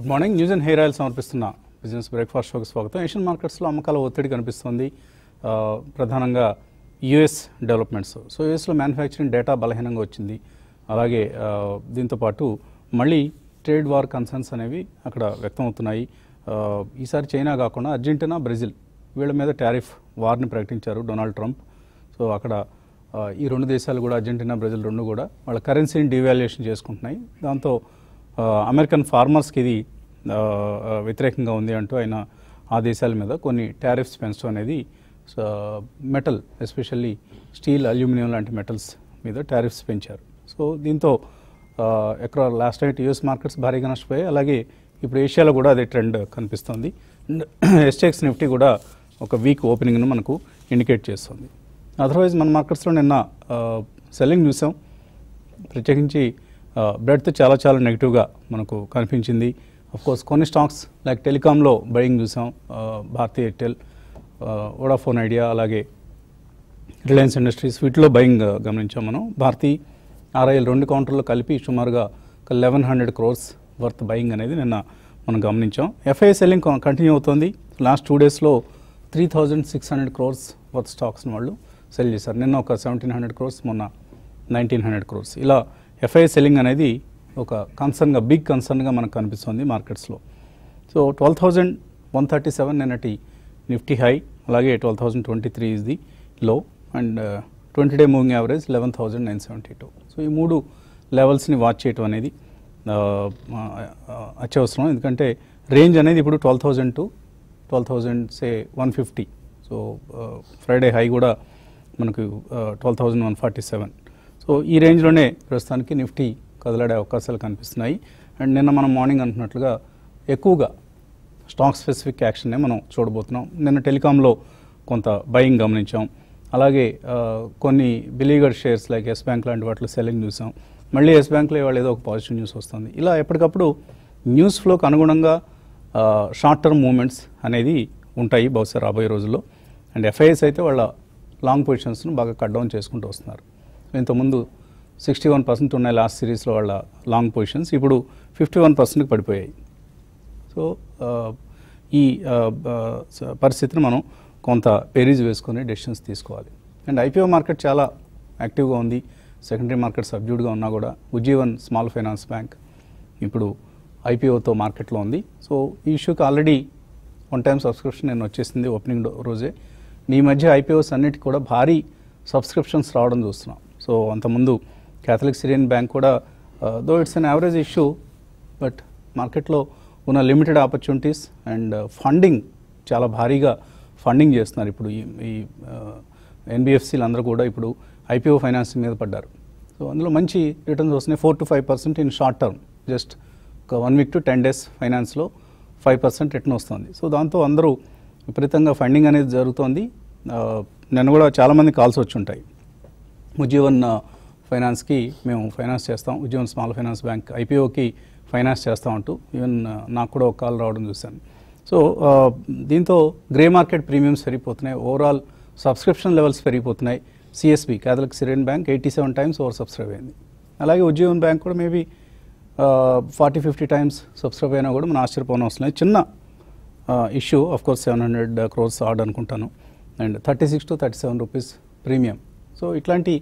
Good morning news and hair oil సమర్పిస్తున్న business breakfast షోకి స్వాగతం ఏషియన్ మార్కెట్స్లో అమ్మకాల ఒత్తిడి కనిపిస్తుంది ఆ, ప్రధానంగా యుఎస్ డెవలప్మెంట్స్ సో యుఎస్లో మ్యానుఫ్యాక్చరింగ్ డేటా బలహీనంగా వచ్చింది అలాగే ఆ, దీంతోపాటు మళ్ళీ ట్రేడ్ వార్ కన్సర్న్స్ అనేవి అక్కడ వ్యక్తమవుతున్నాయి ఆ, ఈసారి చైనా కాకుండా అర్జెంటీనా బ్రెజిల్ వీళ్ళ మీద టారిఫ్ వార్ని ప్రకటించారు డొనాల్డ్ ట్రంప్ సో అక్కడ ఆ, ఈ రెండు దేశాలు కూడా అర్జెంటీనా బ్రెజిల్ రెండు కూడా వాళ్ళ కరెన్సీని డివాల్యుయేషన్ చేసుకుంటున్నాయి దాంతో ఆ, అమెరికన్ ఫార్మర్స్కి ఇది ఆ, ఆ, వ్యతిరేకంగా ఉంది అంటూ ఆయన ఆ దేశాల మీద కొన్ని టారిఫ్స్ పెంచడం అనేది so, metal especially steel aluminium లాంటి మెటల్స్ మీద టారిఫ్స్ పెంచారు సో దీంతో ఆ, ఎక్కడ లాస్ట్ నైట్ యూఎస్ మార్కెట్స్ భారీగా నష్టపోయాయి అలాగే ఇప్పుడు ఏషియాలో కూడా అదే ట్రెండ్ కనిపిస్తుంది ఎస్టెక్స్ నిఫ్టీ కూడా ఒక వీక్ ఓపెనింగ్ను మనకు ఇండికేట్ చేస్తుంది అదర్వైజ్ మన మార్కెట్స్లో నిన్న సెల్లింగ్ చూసాం ప్రత్యేకించి బ్రెడ్త్ చాలా చాలా నెగిటివ్గా మనకు కనిపించింది కోర్స్ కొన్ని స్టాక్స్ లైక్ టెలికాంలో బయింగ్ చూసాం ఆ, భారతీ ఎయిర్టెల్ వోడాఫోన్ ఐడియా అలాగే రిలయన్స్ ఇండస్ట్రీస్ వీటిలో బయింగ్ గమనించాం మనం భారతీ ఆర్ఐఎల్ రెండు కౌంటర్లు కలిపి సుమారుగా ఒక eleven hundred crores worth buying అనేది నిన్న మనం గమనించాం ఎఫ్ఐ సెల్లింగ్ కంటిన్యూ అవుతుంది లాస్ట్ టూ డేస్లో three thousand six hundred crores worth స్టాక్స్ని వాళ్ళు సెల్ చేశారు నిన్న ఒక సెవెంటీన్ హండ్రెడ్ క్రోర్స్ మొన్న నైన్టీన్ హండ్రెడ్ క్రోర్స్ ఇలా ఎఫ్ఐ సెల్లింగ్ అనేది ఒక కన్సర్న్గా బిగ్ కన్సర్న్గా మనకు కనిపిస్తుంది మార్కెట్స్లో so twelve thousand one thirty seven నిన్నటి నిఫ్టీ హై అలాగే twelve thousand twenty three is the low and twenty day moving average eleven thousand nine seventy two so ఈ మూడు లెవెల్స్ని వాచ్ చేయటం అనేది ఆ, ఆ, ఆ, అత్యవసరం ఎందుకంటే రేంజ్ అనేది ఇప్పుడు twelve thousand to twelve thousand say one fifty so Friday high కూడా మనకు twelve thousand one forty seven so ఈ రేంజ్లోనే ప్రస్తుతానికి నిఫ్టీ కదలాడే అవకాశాలు కనిపిస్తున్నాయి అండ్ నిన్న మనం మార్నింగ్ అంటున్నట్లుగా ఎక్కువగా స్టాక్ స్పెసిఫిక్ యాక్షన్నే మనం చూడబోతున్నాం నిన్న టెలికాంలో కొంత బయింగ్ గమనించాం అలాగే ఆ, కొన్ని బిలీగర్ షేర్స్ లైక్ ఎస్ బ్యాంక్ లాంటి వాటిలో సెల్లింగ్ చూసాం మళ్ళీ ఎస్ బ్యాంక్లో ఇవాళ ఏదో ఒక పాజిటివ్ న్యూస్ వస్తుంది ఇలా ఎప్పటికప్పుడు న్యూస్ ఫ్లోకి అనుగుణంగా షార్ట్ టర్మ్ మూమెంట్స్ అనేది ఉంటాయి బహుశా రాబోయే రోజుల్లో అండ్ ఎఫ్ఐఎస్ అయితే వాళ్ళ లాంగ్ పొజిషన్స్ను బాగా కట్ డౌన్ చేసుకుంటూ వస్తున్నారు ఇంతకుముందు సిక్స్టీ వన్ పర్సెంట్ ఉన్నాయి లాస్ట్ సిరీస్లో వాళ్ళ లాంగ్ పొజిషన్స్ ఇప్పుడు ఫిఫ్టీ వన్ పర్సెంట్కి పడిపోయాయి సో ఆ, ఈ ఆ, ఆ, స- పరిస్థితిని మనం కొంత పెరీజ్ వేసుకొని డెసిషన్స్ తీసుకోవాలి అండ్ ఐపీఓ మార్కెట్ చాలా యాక్టివ్గా ఉంది సెకండరీ మార్కెట్ సబ్జ్యూడ్గా ఉన్నా కూడా ఉజ్జీవన్ స్మాల్ ఫైనాన్స్ బ్యాంక్ ఇప్పుడు ఐపీఓతో మార్కెట్లో ఉంది సో ఈ ఇష్యూకి ఆల్రెడీ వన్ టైం సబ్స్క్రిప్షన్ నేను వచ్చేసింది ఓపెనింగ్ డో- రోజే ఈ మధ్య ఐపీఓస్ అన్నిటికీ కూడా భారీ సబ్స్క్రిప్షన్స్ రావడం చూస్తున్నాం సో అంతకుముందు క్యాథలిక్ సిరియన్ బ్యాంక్ కూడా though it's an average issue but మార్కెట్లో ఉన్న లిమిటెడ్ ఆపర్చునిటీస్ అండ్ ఫండింగ్ చాలా భారీగా ఫండింగ్ చేస్తున్నారు ఇప్పుడు ఈ ఈ ఎన్బిఎఫ్సీలు అందరూ కూడా ఇప్పుడు ఐపీఓ ఫైనాన్సింగ్ మీద పడ్డారు సో అందులో మంచి రిటర్న్స్ వస్తున్నాయి four to five percent in short term just ఒక one week to ten days ఫైనాన్స్లో ఫైవ్ పర్సెంట్ రిటర్న్ వస్తుంది సో దాంతో అందరూ విపరీతంగా ఫండింగ్ అనేది జరుగుతోంది ఆ, నిన్న కూడా చాలామంది కాల్స్ వచ్చి ఉంటాయి ఉజ్జీవన్ ఆ, ఫైనాన్స్కి మేము ఫైనాన్స్ చేస్తాం ఉజ్జీవన్ స్మాల్ ఫైనాన్స్ బ్యాంక్ ఐపీఓకి ఫైనాన్స్ చేస్తాం అంటూ ఈవెన్ ఆ, నాకు కూడా ఒక కాల్ రావడం చూశాను సో ఆ, దీంతో గ్రే మార్కెట్ ప్రీమియమ్స్ పెరిగిపోతున్నాయి ఓవరాల్ సబ్స్క్రిప్షన్ లెవెల్స్ పెరిగిపోతున్నాయి CSB Catholic Syrian bank eighty seven times over subscribe అయింది అలాగే ఉజ్జీవన్ బ్యాంక్ కూడా maybe forty fifty times subscribe అయినా కూడా మనం ఆశ్చర్యపోవడం అవసరం లేదు చిన్న issue of course seven hundred crores ఆర్డ్ అనుకుంటాను and thirty six to thirty seven rupees premium so ఇట్లాంటి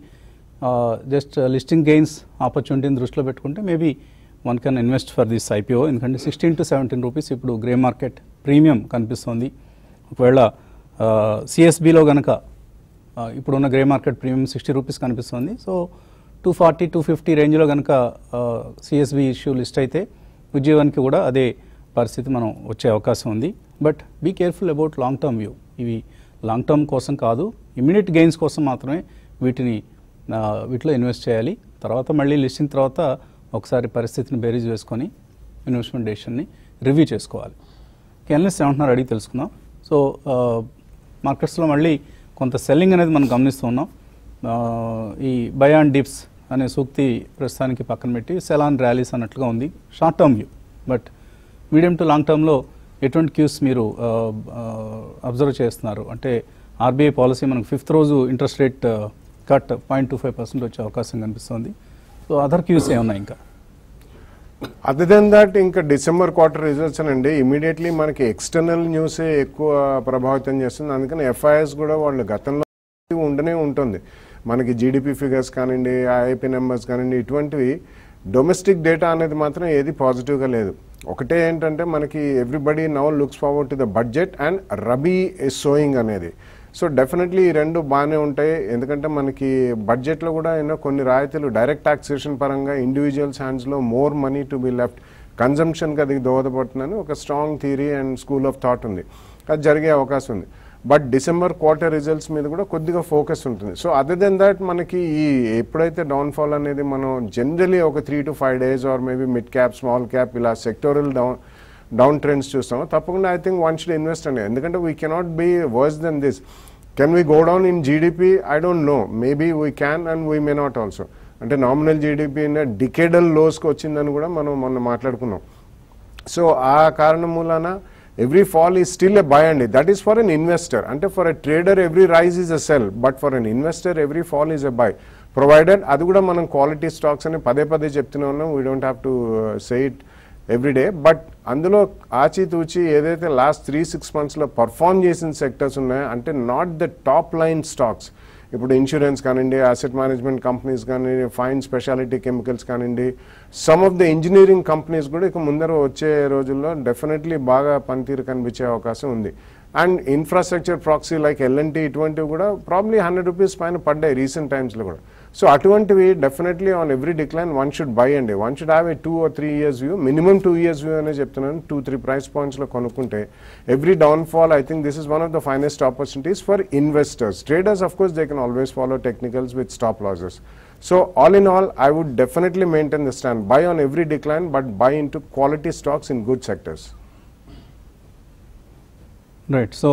జస్ట్ లిస్టింగ్ గెయిన్స్ ఆపర్చునిటీని దృష్టిలో పెట్టుకుంటే maybe one can invest for this IPO ఎందుకంటే సిక్స్టీన్ టు సెవెంటీన్ రూపీస్ ఇప్పుడు గ్రే మార్కెట్ ప్రీమియం కనిపిస్తుంది ఒకవేళ సిఎస్బిలో కనుక ఇప్పుడున్న grey market premium sixty rupees కనిపిస్తుంది so two forty to fifty రేంజ్లో కనుక సిఎస్బి ఇష్యూ లిస్ట్ అయితే ఉద్యోగానికి కూడా అదే పరిస్థితి మనం వచ్చే అవకాశం ఉంది but be careful about long term view ఇవి లాంగ్ టర్మ్ కోసం కాదు ఇమీడియట్ గెయిన్స్ కోసం మాత్రమే వీటిని ఆ, వీటిలో ఇన్వెస్ట్ చేయాలి తర్వాత మళ్ళీ లిస్టింగ్ తర్వాత ఒకసారి పరిస్థితిని బేరీజ్ వేసుకొని ఇన్వెస్ట్మెంట్ డెసిషన్ని రివ్యూ చేసుకోవాలి కెన్లెస్ ఏమంటున్నారు అడిగి తెలుసుకుందాం సో ఆ, మార్కెట్స్లో మళ్ళీ కొంత సెల్లింగ్ అనేది మనం గమనిస్తూ ఉన్నాం ఆ, ఈ బయాన్ డిప్స్ అనే సూక్తి ప్రస్తుతానికి పక్కన పెట్టి సెలాన్ ర్యాలీస్ అన్నట్లుగా ఉంది short term view but medium to long టర్మ్లో ఎటువంటి క్యూస్ మీరు అబ్జర్వ్ చేస్తున్నారు అంటే ఆర్బీఐ పాలసీ మనకు ఫిఫ్త్ రోజు interest rate cut point two five percent వచ్చే అవకాశం కనిపిస్తుంది సో అదర్ క్యూస్ ఏమున్నాయి ఇంకా అదర్ దెన్ దట్ ఇంకా డిసెంబర్ క్వార్టర్ రిజల్ట్స్ అండి ఇమీడియట్లీ మనకి ఎక్స్టర్నల్ న్యూసే ఎక్కువ ప్రభావితం చేస్తుంది అందుకని ఎఫ్ఐఎస్ కూడా వాళ్ళు గతంలో ఉండనే ఉంటుంది మనకి జీడిపి ఫిగర్స్ కానివ్వండి ఐఐపి నెంబర్స్ కానివ్వండి ఇటువంటివి డొమెస్టిక్ డేటా అనేది మాత్రం ఏది పాజిటివ్గా లేదు ఒకటే ఏంటంటే మనకి everybody now looks forward to the budget and rabi is sowing అనేది సో డెఫినెట్లీ ఈ రెండు బాగానే ఉంటాయి ఎందుకంటే మనకి బడ్జెట్లో కూడా ఎన్నో కొన్ని రాయితీలు డైరెక్ట్ టాక్సేషన్ పరంగా ఇండివిజువల్స్ హ్యాండ్స్లో more money to be left కన్జంప్షన్కి అది దోహదపడుతుందని ఒక strong theory and school of thought ఉంది అది జరిగే అవకాశం ఉంది బట్ డిసెంబర్ క్వార్టర్ రిజల్ట్స్ మీద కూడా కొద్దిగా ఫోకస్ ఉంటుంది సో అదర్ దెన్ దట్ మనకి ఈ ఎప్పుడైతే డౌన్ఫాల్ అనేది మనం జనరలీ ఒక three to five days or maybe mid cap small cap ఇలా సెక్టోరల్ డౌన్ డౌన్ ట్రెండ్స్ చూస్తాము తప్పకుండా I think one should invest అండి ఎందుకంటే we cannot be worse than this can we go down in GDP I don't know maybe we can and we may not also అంటే nominal GDP decadal లోస్కి వచ్చిందని కూడా మనం మొన్న మాట్లాడుకున్నాం so ఆ కారణం మూలాన ఎవ్రీ ఫాల్ ఈ స్టిల్ ఎ బై అండి that is for an investor అంటే for a trader every rise is a sell but for an investor every fall is a buy provided అది కూడా మనం క్వాలిటీ స్టాక్స్ అని పదే పదే చెప్తూనే ఉన్నాం we don't have to say it everyday but అందులో ఆచితూచి ఏదైతే లాస్ట్ త్రీ సిక్స్ మంత్స్లో పర్ఫామ్ చేసిన సెక్టర్స్ ఉన్నాయో అంటే not the top line stocks ఇప్పుడు ఇన్సూరెన్స్ కానివ్వండి అసెట్ మేనేజ్మెంట్ కంపెనీస్ కానివ్వండి ఫైన్ స్పెషాలిటీ కెమికల్స్ కానివ్వండి some of the engineering companies కూడా ఇక ముందర వచ్చే రోజుల్లో డెఫినెట్లీ బాగా పనితీరు కనిపించే అవకాశం ఉంది and infrastructure proxy like LNT ఇటువంటివి కూడా ప్రాబ్లీ హండ్రెడ్ రూపీస్ పైన పడ్డాయి రీసెంట్ టైమ్స్లో కూడా సో అటువంటివి definitely on every decline one should buy అండి one should have a two or three years view minimum two years view అనే చెప్తున్నాను టూ త్రీ ప్రైస్ పాయింట్స్లో కొనుక్కుంటే every downfall I think this is one of the finest opportunities for investors traders of course they can always follow technicals with stop losses so all in all I would definitely maintain the stand by on every decline but buy into quality stocks in good sectors right so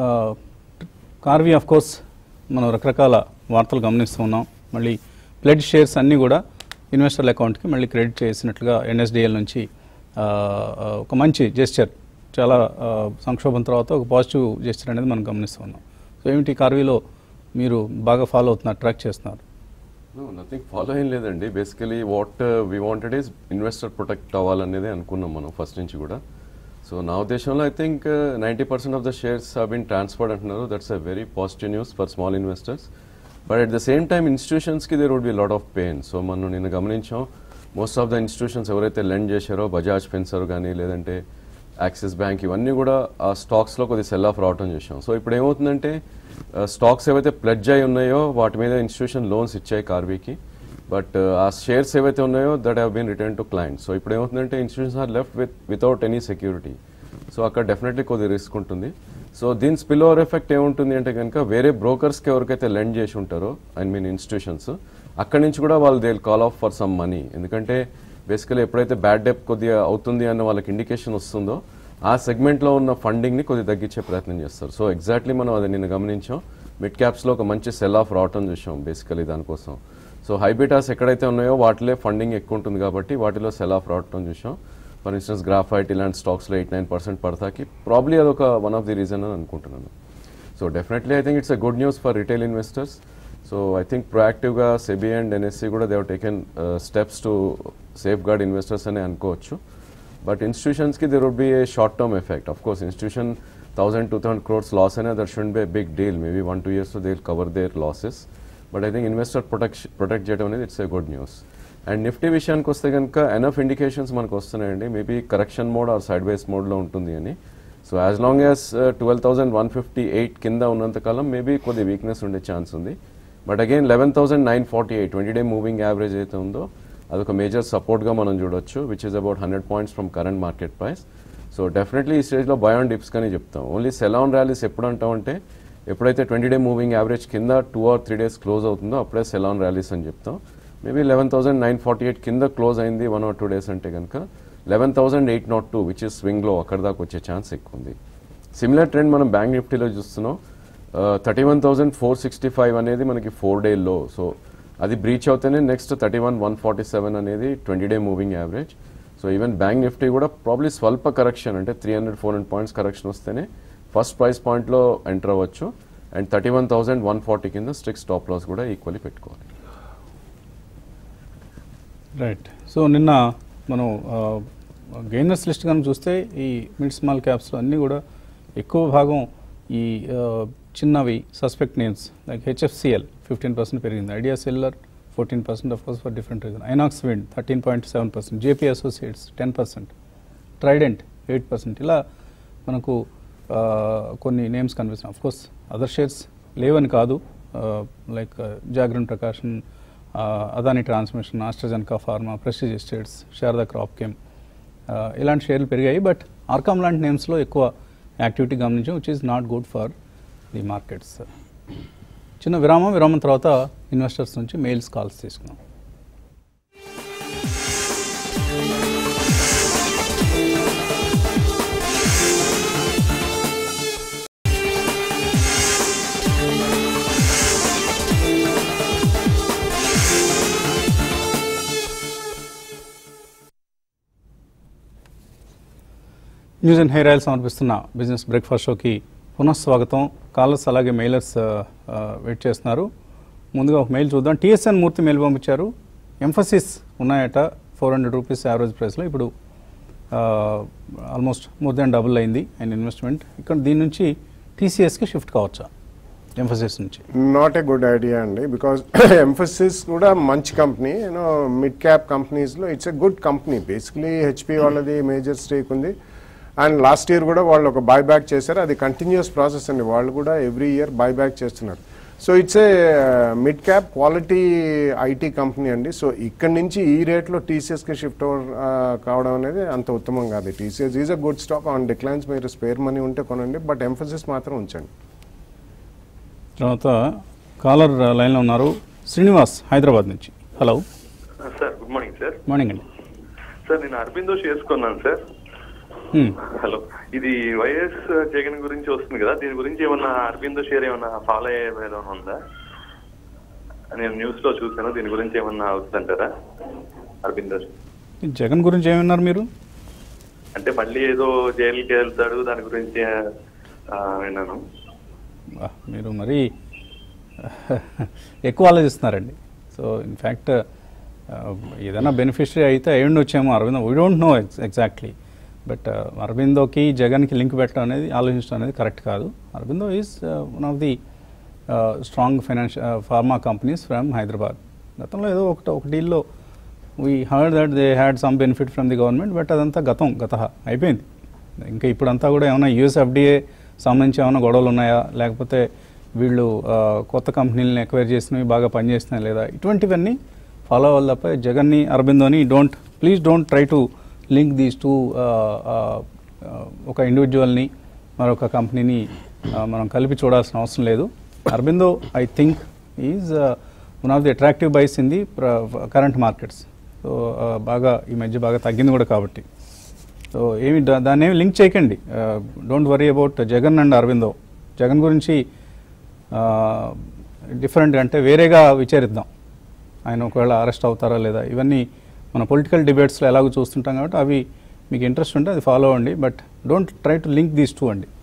Karvy of course మనం రకరకాల వార్తలు గమనిస్తూ ఉన్నాం మళ్ళీ pledge shares అన్నీ కూడా ఇన్వెస్టర్ల అకౌంట్కి మళ్ళీ క్రెడిట్ చేసినట్లుగా ఎన్ఎస్డిఎల్ నుంచి ఆ, ఆ, ఒక మంచి జెస్చర్ చాలా ఆ, సంక్షోభం తర్వాత ఒక పాజిటివ్ జెస్చర్ అనేది మనం గమనిస్తూ ఉన్నాం సో ఏమిటి కార్వీలో మీరు బాగా ఫాలో అవుతున్నారు ట్రాక్ చేస్తున్నారు నో నథింగ్ ఫాలో ఏం లేదండి basically what we wanted is investor protect అవ్వాలనేది అనుకున్నాం మనం ఫస్ట్ నుంచి కూడా సో నా ఉద్దేశంలో I think ninety percent of the shares have been transferred అంటున్నారు that's a very positive news for small investors but at the same time ఇన్స్టిట్యూషన్స్కి there would be lot of pain so మనం నిన్న గమనించాం most of the institutions ఎవరైతే lend చేశారో బజాజ్ ఫెన్సర్ కానీ లేదంటే axis bank ఇవన్నీ కూడా ఆ స్టాక్స్లో కొద్ది సెల్ ఆఫ్ రావటం చేసాం సో ఇప్పుడు ఏమవుతుందంటే స్టాక్స్ ఏవైతే ప్లెడ్జ్ అయి ఉన్నాయో వాటి మీద ఇన్స్టిట్యూషన్ లోన్స్ ఇచ్చాయి కార్బీకి బట్ ఆ షేర్స్ ఏవైతే ఉన్నాయో that have been return to client so ఇప్పుడు ఏమవుతుందంటే institutions are left with without any security so అక్కడ డెఫినెట్లీ కొద్ది రిస్క్ ఉంటుంది సో దీని స్పిల్ ఓవర్ ఎఫెక్ట్ ఏముంటుంది అంటే కనుక వేరే బ్రోకర్స్కి ఎవరికైతే లెండ్ చేసి ఉంటారో ఐ మీన్ ఇన్స్టిట్యూషన్స్ అక్కడి నుంచి కూడా వాళ్ళు they call off for some money ఎందుకంటే బేసికలీ ఎప్పుడైతే బ్యాడ్ డెప్ కొద్దిగా అవుతుంది అన్న వాళ్ళకి ఇండికేషన్ వస్తుందో ఆ సెగ్మెంట్లో ఉన్న ఫండింగ్ని కొద్దిగా తగ్గించే ప్రయత్నం చేస్తారు సో ఎగ్జాక్ట్లీ మనం అది నిన్న గమనించాం మిడ్ క్యాప్స్లో ఒక మంచి సెల్ ఆఫ్ రావటం చూసాం బేసికలీ దానికోసం సో హైబిటాస్ ఎక్కడైతే ఉన్నాయో వాటిలో ఫండింగ్ ఎక్కువ ఉంటుంది కాబట్టి వాటిలో సెల్ ఆఫ్ రావటం చూసాం ఫర్ ఇన్స్టెన్స్ గ్రాఫైట్ ఇలాంటి స్టాక్స్లో ఎయిట్ నైన్ పర్సెంట్ పడతాకి ప్రాబ్లీ అదొక వన్ ఆఫ్ ది రీజన్ అని అనుకుంటున్నాను so definitely I think it's a good news for retail investors so I think ప్రొయాక్టివ్గా సెబీ అండ్ ఎన్ఎస్సి కూడా they've taken steps to safeguard investors అని అనుకోవచ్చు but ఇన్స్టిట్యూషన్స్కి there would be a short term effect of course institution thousand two thousand crores loss అయినా that should be big deal maybe one two years they cover their losses but I think investor protect protect చేయడం అనేది it's a good news and Nifty విషయానికి వస్తే కనుక enough indications మనకు వస్తున్నాయండి maybe correction mode or side wise మోడ్లో ఉంటుంది అని so as long as twelve thousand one fifty eight కింద ఉన్నంతకాలం మేబీ కొద్ది వీక్నెస్ ఉండే ఛాన్స్ ఉంది but again eleven thousand nine forty eight twenty day moving average అయితే ఉందో అదొక మేజర్ సపోర్ట్గా మనం చూడొచ్చు which is about hundred points from current market price so definitely ఈ స్టేజ్లో బయాన్ డిప్స్ కానీ చెప్తాం ఓన్లీ సెలాన్ ర్యాలీస్ ఎప్పుడు అంటామంటే ఎప్పుడైతే ట్వంటీ డే మూవింగ్ యావరేజ్ కింద two or three days close అవుతుందో అప్పుడే సెలాన్ ర్యాలీస్ అని చెప్తాం maybe eleven thousand nine forty eight కింద క్లోజ్ అయింది వన్ ఆర్ టూ డేస్ అంటే కనుక eleven thousand eight nought two which is స్వింగ్లో అక్కడ దాకా వచ్చే ఛాన్స్ ఎక్కువ ఉంది సిమిలర్ ట్రెండ్ మనం బ్యాంక్ నిఫ్టీలో చూస్తున్నాం thirty one thousand four sixty five అనేది మనకి ఫోర్ డే లో సో అది బ్రీచ్ అవుతేనే next thirty one one forty seven అనేది twenty day moving average so even bank Nifty కూడా ప్రాబ్లీ స్వల్ప కరెక్షన్ అంటే three hundred four hundred points correction వస్తేనే first price పాయింట్లో ఎంటర్ అవ్వచ్చు and thirty one thousand one forty కింద strict stop loss కూడా equally పెట్టుకోవాలి రైట్ సో నిన్న మనం గెయినర్స్ లిస్ట్ కనుక చూస్తే ఈ మిడ్ స్మాల్ క్యాప్స్లో అన్నీ కూడా ఎక్కువ భాగం ఈ ఆ, చిన్నవి suspect names like HFCL fifteen percent పెరిగింది Idea cellular fourteen percent of course for different reason Inox wind thirteen point seven percent JP associates ten percent Trident eight percent ఇలా మనకు ఆ, కొన్ని నేమ్స్ కనిపిస్తున్నాయి అఫ్ కోర్స్ అదర్ షేర్స్ లేవని కాదు like Jagran Prakashan ఆ, Adani transmission AstraZeneca pharma Prestige estates Sharda cropchem ఆ, ఇలాంటి షేర్లు పెరిగాయి బట్ ఆర్కామ్ లాంటి నేమ్స్లో ఎక్కువ యాక్టివిటీ గమనించాం which is not good for the markets చిన్న విరామం విరామం తర్వాత ఇన్వెస్టర్స్ నుంచి మెయిల్స్ కాల్స్ తీసుకున్నాం న్యూస్ అండ్ హెయిర్ ఆయిల్ సమర్పిస్తున్న బిజినెస్ బ్రేక్ఫాస్ట్ షోకి పునఃస్వాగతం కాలర్స్ అలాగే మెయిలర్స్ ఆ, ఆ, వెయిట్ చేస్తున్నారు ముందుగా ఒక మెయిల్ చూద్దాం టిఎస్ఎన్ మూర్తి మెయిల్ పంపించారు ఎంఫసిస్ ఉన్నాయట ఫోర్ హండ్రెడ్ రూపీస్ యావరేజ్ ప్రైస్లో ఇప్పుడు ఆల్మోస్ట్ మోర్ దాన్ డబుల్ అయింది అండ్ ఇన్వెస్ట్మెంట్ ఇక్కడ దీని నుంచి టీసీఎస్కి షిఫ్ట్ కావచ్చా ఎంఫసిస్ నుంచి నాట్ ఏ గుడ్ ఐడియా అండి బికాజ్ ఎంఫసిస్ కూడా మంచి కంపెనీ యూనో మిడ్ క్యాప్ కంపెనీస్లో it's a good company basically HP వాళ్ళది మేజర్ స్టేక్ ఉంది అండ్ లాస్ట్ ఇయర్ కూడా వాళ్ళు ఒక బై బ్యాక్ చేశారు అది కంటిన్యూస్ ప్రాసెస్ అండి వాళ్ళు కూడా ఎవ్రీ ఇయర్ బై బ్యాక్ చేస్తున్నారు so it's a mid cap quality IT company అండి సో ఇక్కడ నుంచి ఈ రేట్లో టీసీఎస్కి షిఫ్ట్ కావడం అనేది అంత ఉత్తమం కాదు TCS is a good stock on declines మీరు స్పేర్ మనీ ఉంటే కొనండి బట్ ఎంఫసిస్ మాత్రం ఉంచండి తర్వాత కాలర్ లైన్లో ఉన్నారు శ్రీనివాస్ హైదరాబాద్ నుంచి hello sir good morning sir morning అండి సార్ నేను అరబిందో షేర్స్ కొన్నాను సార్ Hmm. హలో ఇది వైఎస్ జగన్ గురించి వస్తుంది కదా దీని గురించి ఏమన్నా అరబిందో షేర్ ఏమన్నా ఫాలో అయ్యే ఏమైనా ఉందా నేను న్యూస్ లో చూసాను దీని గురించి ఏమన్నా అవుతుందంటారా అరబిందో ఈ జగన్ గురించి ఏమన్నారు మీరు అంటే మళ్ళీ ఏదో జైలుకి వెళ్తాడు దాని గురించి ఆ, విన్నాను వా, మీరు మరీ ఎక్కువ ఆలోచిస్తున్నారండి సో ఇన్ఫ్యాక్ట్ ఏదైనా బెనిఫిషరీ అయితే అయి ఉండొచ్చేమో Aurobindo we don't know exactly but అరవిందోకి జగన్కి లింక్ పెట్టడం అనేది ఆలోచించడం అనేది కరెక్ట్ కాదు Aurobindo is one of the strong financial pharma companies from Hyderabad గతంలో ఏదో ఒకటి ఒక డీల్లో we heard that they had some benefit from the government but అదంతా గతం గత అయిపోయింది ఇంకా ఇప్పుడంతా కూడా ఏమైనా యూఎస్ ఎఫ్డిఏ సంబంధించి ఏమైనా గొడవలు ఉన్నాయా లేకపోతే వీళ్ళు ఆ, కొత్త కంపెనీలను ఎక్వైర్ చేసినవి బాగా పనిచేస్తున్నాయి లేదా ఇటువంటివన్నీ ఫాలో అవ్వాలి తప్ప జగన్ని అరబిందోని don't please don't try to link these to ఒక ఇండివిజువల్ని మరొక కంపెనీని ఆ, మనం కలిపి చూడాల్సిన అవసరం లేదు Aurobindo I think is one of the attractive buys in the current markets so బాగా ఈ మధ్య బాగా తగ్గింది కూడా కాబట్టి సో ఏమి దా- దాన్ని ఏమి లింక్ చేయకండి don't worry about Jagan and Aurobindo Jagan గురించి డిఫరెంట్ అంటే వేరేగా విచారిద్దాం ఆయన ఒకవేళ అరెస్ట్ అవుతారా లేదా ఇవన్నీ మన పొలిటికల్ డిబేట్స్లో ఎలాగో చూస్తుంటాం కాబట్టి అవి మీకు ఇంట్రెస్ట్ ఉంటే అది ఫాలో అవ్వండి but don't try to link these two అండి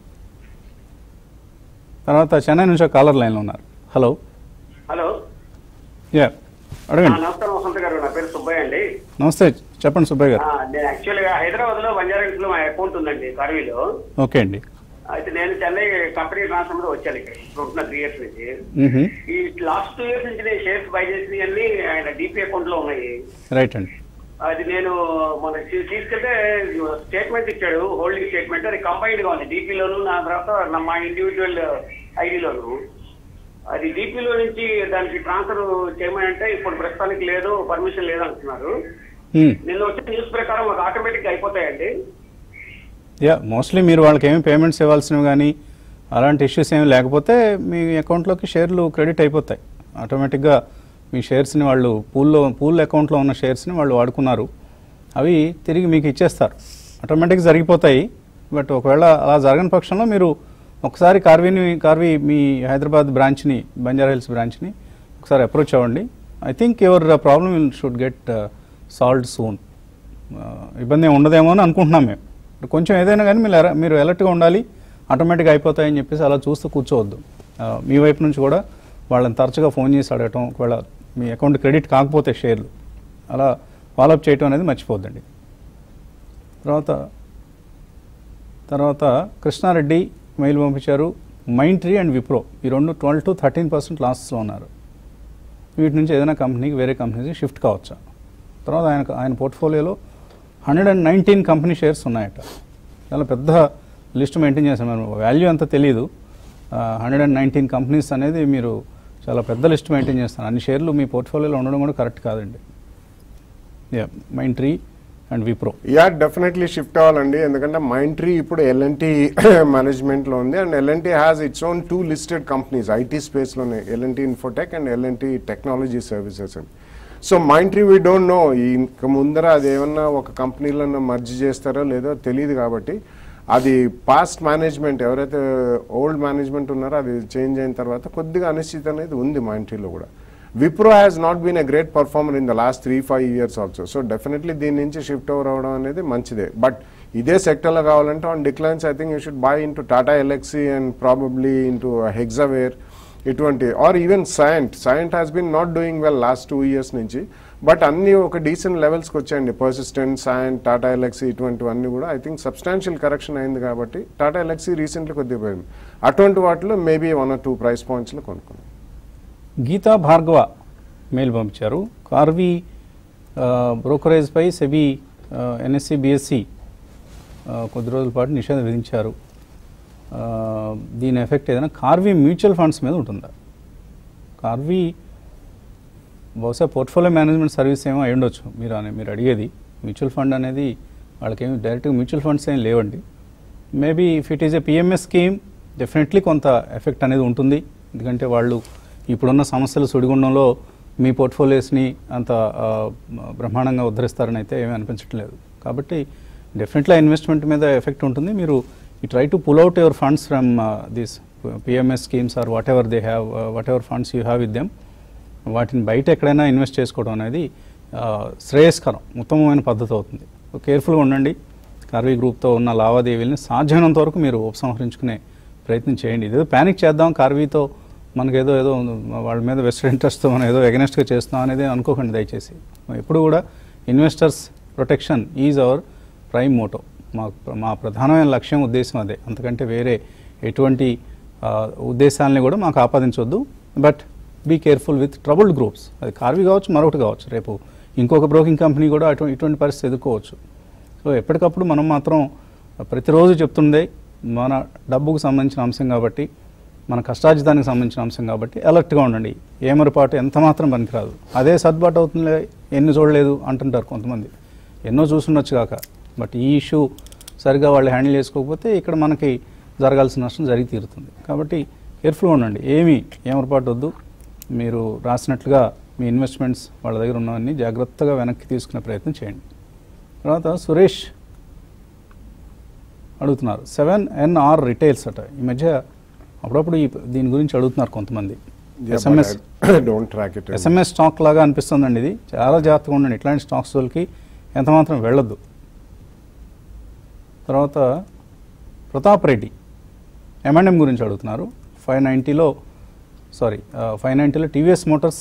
తర్వాత చెన్నై నుంచి ఒక కాలర్ లైన్లో ఉన్నారు హలో హలో యా ఆ, అడగండి నమస్కారం వసంత గారు నా పేరు సుబ్బయ్య అండి నమస్తే చెప్పండి సుబ్బయ్య గారు ఆ, నేను యాక్చువల్ గా హైదరాబాద్ లో బంజారాహిల్స్ లో మా అకౌంట్ ఉందండి కార్వీలో ఓకే అండి అయితే నేను చెన్నై కంపెనీ ట్రాన్స్ఫర్ మీద వచ్చాను ఇక్కడ ఇప్పుడు ఉంటున్న త్రీ ఇయర్స్ నుంచి మ్హూ. ఈ లాస్ట్ టూ ఇయర్స్ నుంచి నేను షేర్స్ బై చేసినవి అన్ని ఆయన డిపి అకౌంట్ లో ఉన్నాయి రైట్ అండి అది నేను మన తీ- తీసుకెళ్తే స్టేట్మెంట్ ఇచ్చాడు హోల్డింగ్ స్టేట్మెంట్ అది కంబైన్డ్ గా ఉంది DP లోను నా తర్వాత నా మా ఇండివిజువల్ ఐడిలోను అది డిపిలో నుంచి దానికి ట్రాన్స్ఫర్ చేయమని అంటే ఇప్పుడు ప్రస్తుతానికి లేదు పర్మిషన్ లేదు అంటున్నారు మ్. నిన్న వచ్చిన న్యూస్ ప్రకారం మాకు ఆటోమేటిక్ అయిపోతాయండి యా మోస్ట్లీ మీరు వాళ్ళకి ఏమి పేమెంట్స్ ఇవ్వాల్సినవి కానీ అలాంటి ఇష్యూస్ ఏమి లేకపోతే మీ అకౌంట్లోకి షేర్లు క్రెడిట్ అయిపోతాయి ఆటోమేటిక్గా మీ షేర్స్ని వాళ్ళు పూల్లో పూల్ అకౌంట్లో ఉన్న షేర్స్ని వాళ్ళు వాడుకున్నారు అవి తిరిగి మీకు ఇచ్చేస్తారు ఆటోమేటిక్గా జరిగిపోతాయి బట్ ఒకవేళ అలా జరగని పక్షంలో మీరు ఒకసారి కార్వీని కార్వీ మీ హైదరాబాద్ బ్రాంచ్ని బంజారా హిల్స్ బ్రాంచ్ని ఒకసారి అప్రోచ్ అవ్వండి I think your problem will should get solved soon ఇబ్బంది ఏమి ఉండదేమో అని అనుకుంటున్నాం మేము ఇప్పుడు కొంచెం ఏదైనా కానీ మీరు ఎర- మీరు అలర్ట్గా ఉండాలి ఆటోమేటిక్గా అయిపోతాయని చెప్పేసి అలా చూస్తూ కూర్చోవద్దు ఆ, మీ వైపు నుంచి కూడా వాళ్ళని తరచుగా ఫోన్ చేసి అడగటం ఒకవేళ మీ అకౌంట్ క్రెడిట్ కాకపోతే షేర్లు అలా ఫాలోఅప్ చేయటం అనేది మర్చిపోద్దండి తర్వాత తర్వాత కృష్ణారెడ్డి మెయిల్ పంపించారు మైండ్ ట్రీ అండ్ విప్రో ఈ రెండు ట్వెల్వ్ టు థర్టీన్ పర్సెంట్ లాసెస్లో ఉన్నారు వీటి నుంచి ఏదైనా కంపెనీకి వేరే కంపెనీకి షిఫ్ట్ కావచ్చా తర్వాత ఆయన ఆయన పోర్ట్ఫోలియోలో hundred and nineteen company shares ఉన్నాయట చాలా పెద్ద లిస్ట్ మెయింటైన్ చేశాను మనం వాల్యూ అంత తెలియదు హండ్రెడ్ అండ్ నైన్టీన్ కంపెనీస్ అనేది మీరు చాలా పెద్ద లిస్ట్ మెయింటైన్ చేస్తారు అన్ని షేర్లు మీ పోర్ట్ఫోలియోలో ఉండడం కూడా కరెక్ట్ కాదండి yeah Mindtree and Wipro yeah definitely shift అవ్వాలండి ఎందుకంటే మైండ్ ట్రీ ఇప్పుడు ఎల్ఎన్టీ మేనేజ్మెంట్లో ఉంది and LNT has its own two listed companies IT స్పేస్లోనే LNT Infotech and LNT Technology Services అని so Mindtree we don't know ఇంకా ముందర అది ఏమన్నా ఒక కంపెనీలో మర్జ్ చేస్తారో లేదో తెలియదు కాబట్టి అది పాస్ట్ మేనేజ్మెంట్ ఎవరైతే ఓల్డ్ మేనేజ్మెంట్ ఉన్నారో అది చేంజ్ అయిన తర్వాత కొద్దిగా అనిశ్చితి అనేది ఉంది మైండ్ ట్రీలో కూడా Wipro has not been a great performer in the last three five years also so definitely దీని నుంచి షిఫ్ట్ ఓవర్ అవ్వడం అనేది మంచిదే బట్ ఇదే సెక్టర్లో కావాలంటే on declines I think you should buy into Tata Elxsi and probably into Hexaware ఇటువంటి or even Cyient Cyient has been not doing well last two years నుంచి బట్ అన్ని ఒక డీసెంట్ లెవెల్స్కి వచ్చాయండి పర్సిస్టెంట్ సైంట్ టాటా ఎలక్సీ ఇటువంటివన్నీ కూడా ఐ థింక్ సబ్స్టాన్షియల్ కరెక్షన్ అయింది కాబట్టి టాటా ఎలక్సీ రీసెంట్లీ కొద్దిగా పోయింది అటువంటి వాటిలో maybe one or two price పాయింట్స్లో కొనుక్కున్నాం గీతా భార్గవ మెయిల్ పంపించారు కార్వి ఆ, బ్రోకరేజ్పై సెబీ ఆ, ఎన్ఎస్సి బిఎస్సి ఆ, కొద్ది రోజుల పాటు నిషేధం విధించారు ఆ, దీని ఎఫెక్ట్ ఏదైనా కార్వి మ్యూచువల్ ఫండ్స్ మీద ఉంటుందా కార్వి బహుశా పోర్ట్ఫోలియో మేనేజ్మెంట్ సర్వీస్ ఏమో అయి ఉండొచ్చు మీరు అనే మీరు అడిగేది మ్యూచువల్ ఫండ్ అనేది వాళ్ళకేమి డైరెక్ట్గా మ్యూచువల్ ఫండ్స్ ఏం లేవండి maybe if it is a PMS scheme definitely కొంత ఎఫెక్ట్ అనేది ఉంటుంది ఎందుకంటే వాళ్ళు ఇప్పుడున్న సమస్యల సుడిగుండంలో మీ పోర్ట్ఫోలియోస్ని అంత ఆ, బ్రహ్మాండంగా ఉద్ధరిస్తారని అయితే ఏమీ అనిపించట్లేదు కాబట్టి డెఫినెట్లీ ఇన్వెస్ట్మెంట్ మీద ఎఫెక్ట్ ఉంటుంది మీరు ఈ try to pull out your funds from this PMS schemes or whatever they have whatever funds you have with them వాటిని బయట ఎక్కడైనా ఇన్వెస్ట్ చేసుకోవడం అనేది ఆ, శ్రేయస్కరం ఉత్తమమైన పద్ధతి అవుతుంది కేర్ఫుల్గా ఉండండి కార్వీ గ్రూప్తో ఉన్న లావాదేవీలని సాధ్యమైనంత వరకు మీరు ఉపసంహరించుకునే ప్రయత్నం చేయండి ఇదేదో ప్యానిక్ చేద్దాం కార్వీతో మనకేదో ఏదో వాళ్ళ మీద వెస్టెడ్ ఇంట్రెస్ట్తో మనం ఏదో ఎగనెస్ట్గా చేస్తాం అనేది అనుకోకండి దయచేసి ఎప్పుడు కూడా investors protection is our prime motto మా మా ప్రధానమైన లక్ష్యం ఉద్దేశం అదే అంతకంటే వేరే ఎటువంటి ఆ, ఉద్దేశాలని కూడా మాకు ఆపాదించవద్దు but be careful with troubled groups అది కార్వి కావచ్చు మరొకటి కావచ్చు రేపు ఇంకొక బ్రోకింగ్ కంపెనీ కూడా అటు ఇటువంటి పరిస్థితి ఎదుర్కోవచ్చు సో ఎప్పటికప్పుడు మనం మాత్రం ప్రతిరోజు చెప్తుండే మన డబ్బుకు సంబంధించిన అంశం కాబట్టి మన కష్టార్జితానికి సంబంధించిన అంశం కాబట్టి అలర్ట్గా ఉండండి ఏమరపాటు ఎంత మాత్రం పనికిరాదు అదే సర్దుబాటు అవుతుందిలే ఎన్ని చూడలేదు అంటుంటారు కొంతమంది ఎన్నో చూసుండొచ్చు కాక బట్ ఈ ఇష్యూ సరిగా వాళ్ళు హ్యాండిల్ చేసుకోకపోతే ఇక్కడ మనకి జరగాల్సిన నష్టం జరిగి తీరుతుంది కాబట్టి కేర్ఫుల్గా ఉండండి ఏమీ ఏమరపాటు వద్దు మీరు రాసినట్లుగా మీ ఇన్వెస్ట్మెంట్స్ వాళ్ళ దగ్గర ఉన్నవన్నీ జాగ్రత్తగా వెనక్కి తీసుకునే ప్రయత్నం చేయండి తర్వాత సురేష్ అడుగుతున్నారు సెవెన్ ఎన్ఆర్ రిటైల్స్ అట ఈ మధ్య అప్పుడప్పుడు ఈ దీని గురించి అడుగుతున్నారు కొంతమంది SMS don't track it SMS stock లాగా అనిపిస్తుందండి ఇది చాలా జాగ్రత్తగా ఉండండి ఇట్లాంటి స్టాక్స్ జోలికి ఎంత మాత్రం వెళ్ళొద్దు తర్వాత ప్రతాప్ రెడ్డి ఎంఎండ్ఎం గురించి అడుగుతున్నారు ఫైవ్ నైంటీలో సారీ ఫైవ్ నైంటీలో టీవీఎస్ మోటార్స్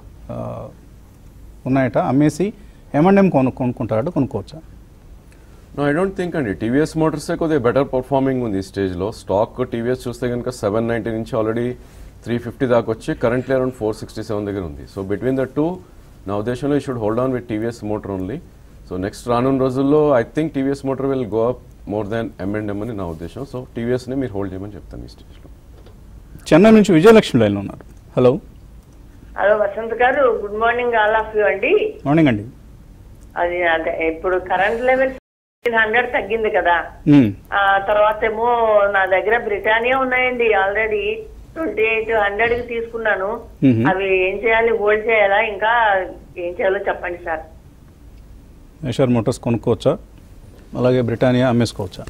ఉన్నాయట అమ్మేసి ఎంఎండ్ఎం కొను కొనుక్కుంటారట కొనుక్కోవచ్చా నో ఐ డోంట్ థింక్ అండి టీవీఎస్ మోటార్సే కొద్దిగా బెటర్ పర్ఫార్మింగ్ ఉంది ఈ స్టేజ్లో స్టాక్ టీవీఎస్ చూస్తే కనుక సెవెన్ నైంటీ నుంచి ఆల్రెడీ త్రీ ఫిఫ్టీ దాకా వచ్చి currently around four sixty seven దగ్గర ఉంది సో బిట్వీన్ ద టూ నా ఉద్దేశంలో ఈ should hold on with TVS Motor only so next రానున్న రోజుల్లో I think TVS Motor will go up more than M and M అని నా ఉద్దేశం సో టీవీఎస్ని మీరు హోల్డ్ చేయమని చెప్తాను ఈ స్టేజ్లో చెన్నై నుంచి విజయలక్ష్మి లైన్లో ఉన్నారు hello hello Vasant garu good morning all of you అండి మార్నింగ్ అండి అది అదే ఇప్పుడు కరెంట్ లెవెల్ హండ్రెడ్ తగ్గింది కదా మ్మ్. ఆ తర్వాత ఏమో నా దగ్గర బ్రిటానియా ఉన్నాయండి ఆల్రెడీ ట్వంటీ ఎయిట్ హండ్రెడ్ కి తీసుకున్నాను మ్మ్. అవి ఏం చేయాలి హోల్డ్ చేయాలా ఇంకా ఏం చేయాలో చెప్పండి సార్ ఏషియర్ మోటార్స్ కొనుక్కోవచ్చా అలాగే బ్రిటానియా అమ్మేసుకోవచ్చా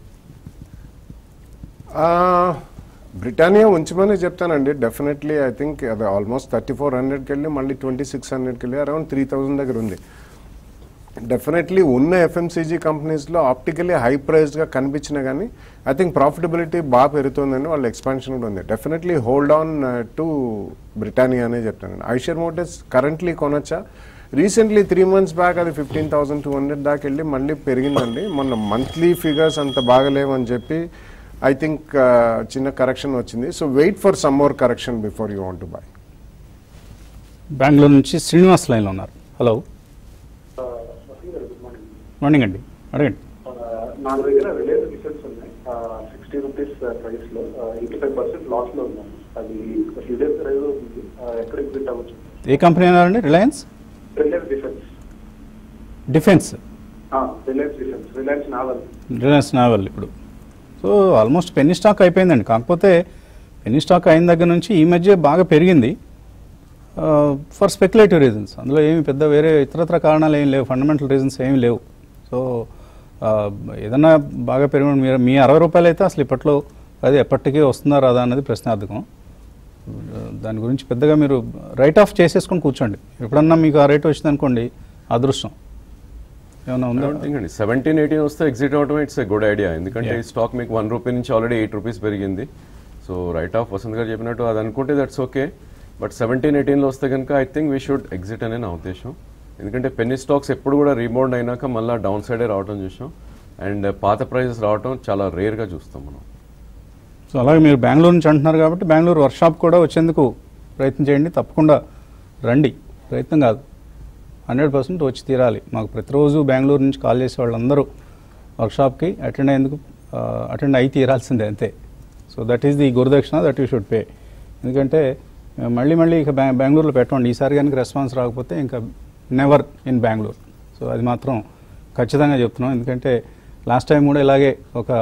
బ్రిటానియా ఉంచమని చెప్తానండి డెఫినెట్లీ ఐ థింక్ అది ఆల్మోస్ట్ థర్టీ ఫోర్ హండ్రెడ్కి వెళ్ళి మళ్ళీ ట్వంటీ సిక్స్ హండ్రెడ్కి వెళ్ళి అరౌండ్ త్రీ థౌసండ్ దగ్గర ఉంది డెఫినెట్లీ ఉన్న ఎఫ్ఎంసీజీ కంపెనీస్లో ఆప్టికలీ హై ప్రైస్డ్గా కనిపించినా కానీ ఐ థింక్ ప్రాఫిటబిలిటీ బాగా పెరుగుతుందని వాళ్ళ ఎక్స్పాన్షన్ కూడా ఉంది definitely hold on to Britannia అనే చెప్తాను ఐషర్ మోటార్స్ కరెంట్లీ కొనొచ్చా రీసెంట్లీ త్రీ మంత్స్ బ్యాక్ అది ఫిఫ్టీన్ థౌసండ్ టూ హండ్రెడ్ దాకా వెళ్ళి మళ్ళీ పెరిగిందండి మొన్న మంత్లీ ఫిగర్స్ అంత బాగలేవని చెప్పి ఐ థింక్ చిన్న కరెక్షన్ వచ్చింది so wait for some more correction before you want to buy Bengaluru నుంచి శ్రీనివాస్ లైన్లో ఉన్నారు హలో మార్నింగ్ అండి అడగండి నా దగ్గర రిలయన్స్ డిఫెన్స్ ఉన్నాయి సిక్స్టీ రూపీస్ ప్రైస్ లో ఎయిటీ ఫైవ్ పర్సెంట్ లాస్ లో ఉన్నాను అది ఫ్యూ డేస్ రైజ్ అవుతుంది ఆ, ఎక్కడ ఎగ్జిట్ అవ్వచ్చు ఏ కంపెనీ అన్నారండి Reliance Reliance Defence Defence Reliance Defence Reliance Naval Reliance Naval ఇప్పుడు సో ఆల్మోస్ట్ పెన్నీ స్టాక్ అయిపోయిందండి కాకపోతే పెన్నీ స్టాక్ అయిన దగ్గర నుంచి ఈ మధ్య బాగా పెరిగింది ఫర్ స్పెక్యులేటివ్ రీజన్స్ అందులో ఏమి పెద్ద వేరే ఇతరత్ర కారణాలు ఏం లేవు ఫండమెంటల్ రీజన్స్ ఏమి లేవు సో ఏదన్నా బాగా పెరిగిన మీరు మీ అరవై రూపాయలు అయితే అసలు ఇప్పట్లో అది ఎప్పటికీ వస్తుందా రాదా అనేది ప్రశ్నార్థకం దాని గురించి పెద్దగా మీరు రైట్ ఆఫ్ చేసేసుకొని కూర్చోండి ఎప్పుడన్నా మీకు ఆ రేట్ వచ్చిందనుకోండి అదృష్టం ఏమన్నా ఉందా థింక్ అండి సెవెంటీన్ ఎయిటీన్ వస్తే ఎగ్జిట్ అవడం ఇట్స్ ఎ గుడ్ ఐడియా ఎందుకంటే ఈ స్టాక్ మీకు వన్ రూపీ నుంచి ఆల్రెడీ ఎయిట్ రూపీస్ పెరిగింది so right of Vasant garu చెప్పినట్టు అది అనుకుంటే దట్స్ ఓకే బట్ సెవెంటీన్ ఎయిటీన్లో వస్తే కనుక I think we should exit అనే నా ఉద్దేశం ఎందుకంటే పెన్నీ స్టాక్స్ ఎప్పుడు కూడా రీబౌండ్ అయినాక మళ్ళీ డౌన్ సైడే రావడం చూసాం అండ్ పాత ప్రైజెస్ రావడం చాలా రేర్గా చూస్తాం మనం సో అలాగే మీరు బెంగళూరు నుంచి అంటున్నారు కాబట్టి బెంగళూరు వర్క్షాప్ కూడా వచ్చేందుకు ప్రయత్నం చేయండి తప్పకుండా రండి ప్రయత్నం కాదు హండ్రెడ్ పర్సెంట్ వచ్చి తీరాలి మాకు ప్రతిరోజు బెంగళూరు నుంచి కాల్ చేసే వాళ్ళందరూ వర్క్షాప్కి అటెండ్ అయ్యేందుకు అటెండ్ అయి తీరాల్సిందే అంతే so that is the gurudakshina that you should pay ఎందుకంటే ఆ, మళ్ళీ మళ్ళీ ఇక బె బెంగళూరులో పెట్టండి ఈసారి కనుక రెస్పాన్స్ రాకపోతే ఇంకా నెవర్ ఇన్ బెంగళూరు సో అది మాత్రం ఖచ్చితంగా చెప్తున్నాం ఎందుకంటే లాస్ట్ టైం కూడా ఇలాగే ఒక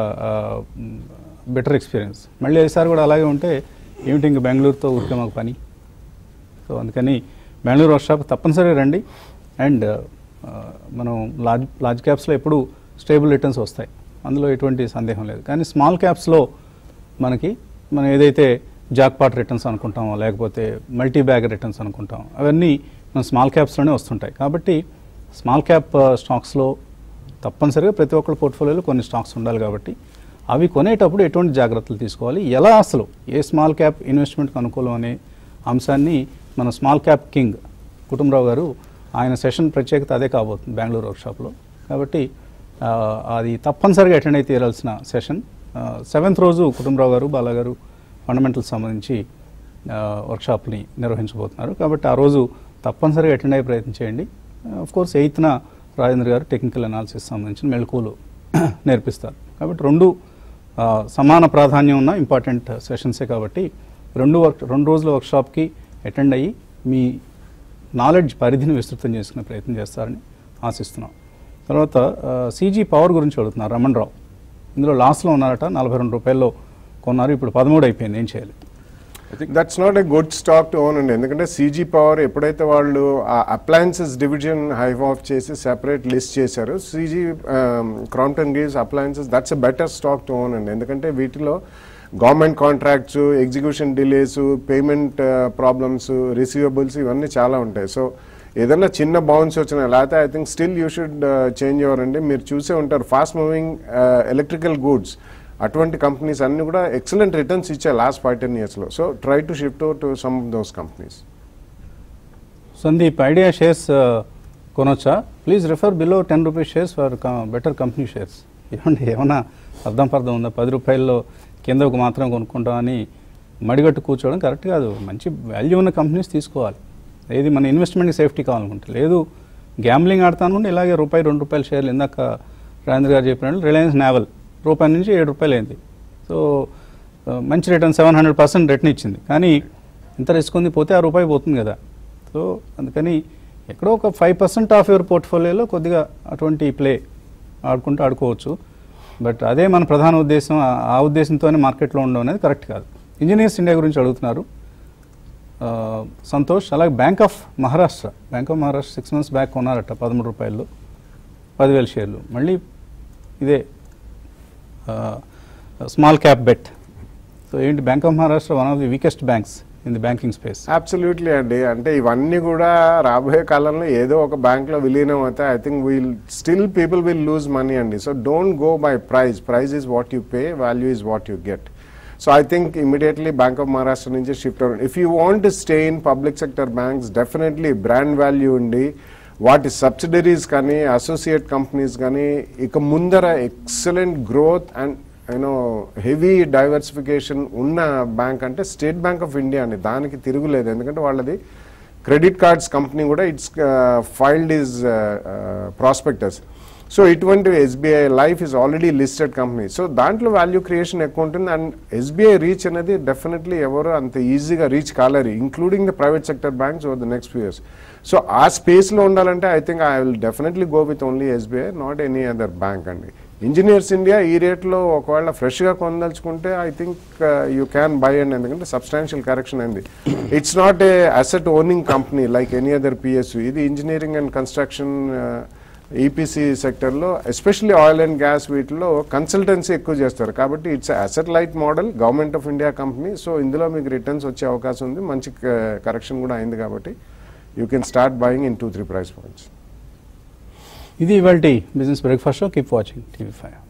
బెటర్ ఎక్స్పీరియన్స్ మళ్ళీ ఈసారి కూడా అలాగే ఉంటే ఏమిటి ఇంక బెంగళూరుతో ఊరికే మాకు పని సో అందుకని బెంగళూరు వర్క్షాప్ తప్పనిసరిగా రండి అండ్ మనం లార్జ్ లార్జ్ క్యాప్స్లో ఎప్పుడు స్టేబుల్ రిటర్న్స్ వస్తాయి అందులో ఎటువంటి సందేహం లేదు కానీ స్మాల్ క్యాప్స్లో మనకి మనం ఏదైతే జాక్పాట్ రిటర్న్స్ అనుకుంటామో లేకపోతే మల్టీ బ్యాగ్ రిటర్న్స్ అనుకుంటాం అవన్నీ మన స్మాల్ క్యాప్స్లోనే వస్తుంటాయి కాబట్టి స్మాల్ క్యాప్ స్టాక్స్లో తప్పనిసరిగా ప్రతి ఒక్కరి పోర్ట్ఫోలియోలో కొన్ని స్టాక్స్ ఉండాలి కాబట్టి అవి కొనేటప్పుడు ఎటువంటి జాగ్రత్తలు తీసుకోవాలి ఎలా అసలు ఏ స్మాల్ క్యాప్ ఇన్వెస్ట్మెంట్కి అనుకూలం అనే అంశాన్ని మన స్మాల్ క్యాప్ కింగ్ కుటుంబరావు గారు ఆయన సెషన్ ప్రత్యేకత అదే కాబోతుంది బెంగళూరు వర్క్షాప్లో కాబట్టి ఆ, అది తప్పనిసరిగా అటెండ్ అయితే తీరాల్సిన సెషన్ సెవెంత్ రోజు కుటుంబరావు గారు బాలా గారు ఫండమెంటల్స్ సంబంధించి ఆ, వర్క్షాప్ని నిర్వహించబోతున్నారు కాబట్టి ఆ రోజు తప్పనిసరిగా అటెండ్ అయ్యే ప్రయత్నం చేయండి ఆఫ్ కోర్స్ ఎయిత్న రాజేంద్ర గారు టెక్నికల్ అనాలిసిస్ సంబంధించిన మెళకువలు నేర్పిస్తారు కాబట్టి రెండు ఆ, సమాన ప్రాధాన్యం ఉన్న ఇంపార్టెంట్ సెషన్సే కాబట్టి రెండు వర్క్ రెండు రోజుల వర్క్షాప్కి అటెండ్ అయ్యి మీ నాలెడ్జ్ పరిధిని విస్తృతం చేసుకునే ప్రయత్నం చేస్తారని ఆశిస్తున్నాం తర్వాత సీజీ పవర్ గురించి అడుగుతున్నారు రమణ్ రావు ఇందులో లాస్లో ఉన్నారట నలభై రెండు రూపాయల్లో కొన్నారు ఇప్పుడు పదమూడు అయిపోయింది ఏం చేయాలి I think that's not a good stock to own అండి ఎందుకంటే సీజీ పవర్ ఎప్పుడైతే వాళ్ళు ఆ అప్లయన్సెస్ డివిజన్ హైవ్ ఆఫ్ చేసి సెపరేట్ లిస్ట్ చేశారు CG Crompton gives appliances that's a better stock to own అండి ఎందుకంటే వీటిలో government contracts execution delays payment problems receivables ఇవన్నీ చాలా ఉంటాయి సో ఏదైనా చిన్న బౌన్స్ వచ్చినా లేకపోతే I think still you should change your అండి మీరు చూసే ఉంటారు ఫాస్ట్ మూవింగ్ ఎలక్ట్రికల్ గూడ్స్ అటువంటి కంపెనీస్ అన్ని కూడా ఎక్సలెంట్ రిటర్న్స్ ఇచ్చాయి లాస్ట్ ఫైవ్ టెన్ ఇయర్స్లో so try to shift to some of those companies Sandeep Idea shares కొనొచ్చా please refer below ten rupees shares for better company shares ఏమండి ఏమన్నా అర్థం పర్థం ఉందా పది రూపాయల్లో కిందకు మాత్రం కొనుక్కుంటామని మడిగట్టు కూర్చోవడం కరెక్ట్ కాదు మంచి వాల్యూ ఉన్న కంపెనీస్ తీసుకోవాలి ఏది మన ఇన్వెస్ట్మెంట్కి సేఫ్టీ కావాలనుకుంటే లేదు గ్యాంబ్లింగ్ ఆడతానుకుంటే ఇలాగే రూపాయి రెండు రూపాయల షేర్లు ఇందాక రాజేంద్ర గారు చెప్పినట్లు రిలయన్స్ నావల్ రూపాయి నుంచి ఏడు రూపాయలు అయింది సో ఆ, మంచి return seven hundred percent return ఇచ్చింది కానీ ఇంత రిస్క్ ఉంది పోతే ఆ రూపాయి పోతుంది కదా సో అందుకని ఎక్కడో ఒక ఫైవ్ పర్సెంట్ ఆఫ్ యువర్ పోర్ట్ఫోలియోలో కొద్దిగా అటువంటి ప్లే ఆడుకుంటూ ఆడుకోవచ్చు బట్ అదే మన ప్రధాన ఉద్దేశం ఆ- ఆ ఉద్దేశంతోనే మార్కెట్లో ఉండడం అనేది కరెక్ట్ కాదు ఇంజనీర్స్ ఇండియా గురించి అడుగుతున్నారు ఆ, సంతోష్ అలాగే Bank of Maharashtra Bank of Maharashtra six months back కొన్నారట పదమూడు రూపాయలు పదివేల షేర్లు మళ్ళీ ఇదే స్మాల్ క్యాప్ బెట్ సో ఏంటి Bank of Maharashtra one of the weakest banks in the banking space absolutely అండి అంటే ఇవన్నీ కూడా రాబోయే కాలంలో ఏదో ఒక బ్యాంక్లో విలీనం అయితే I think will still people will lose money అండి so don't go by price price is what you pay value is what you get so I think immediately Bank of Maharashtra నుంచి షిఫ్ట్ అవ్వండి if you want to stay in public sector banks definitely brand value ఉండి వాటి subsidiaries కానీ associate companies కానీ ఇక ముందర excellent growth and you know heavy diversification ఉన్న bank అంటే స్టేట్ బ్యాంక్ ఆఫ్ ఇండియా అండి దానికి తిరుగులేదు ఎందుకంటే వాళ్ళది క్రెడిట్ కార్డ్స్ కంపెనీ కూడా it's filed is prospectus so ఇటువంటి SBI Life is already listed company so దాంట్లో వాల్యూ క్రియేషన్ ఎక్కువ ఉంటుంది అండ్ ఎస్బీఐ రీచ్ అనేది డెఫినెట్లీ ఎవరు అంత ఈజీగా రీచ్ కాలేరు including the private sector banks over the next few years so ఆ స్పేస్లో ఉండాలంటే I think I will definitely go with only SBI not any other bank అండి ఇంజనీర్స్ ఇండియా ఈ రేట్లో ఒకవేళ ఫ్రెష్గా కొనదలుచుకుంటే I think you can buy and ఎందుకంటే సబ్స్టాన్షియల్ కరెక్షన్ అయింది it's not a asset owning company like any other PSU ఇది engineering and construction EPC సెక్టర్లో ఎస్పెషల్లీ ఆయిల్ అండ్ గ్యాస్ వీటిలో కన్సల్టెన్సీ ఎక్కువ చేస్తారు కాబట్టి it's asset light model government of India company so ఇందులో మీకు రిటర్న్స్ వచ్చే అవకాశం ఉంది మంచి కరెక్షన్ కూడా అయింది కాబట్టి you can start buying in two three price points ఇది ఇవాళ business breakfast show keep watching TV five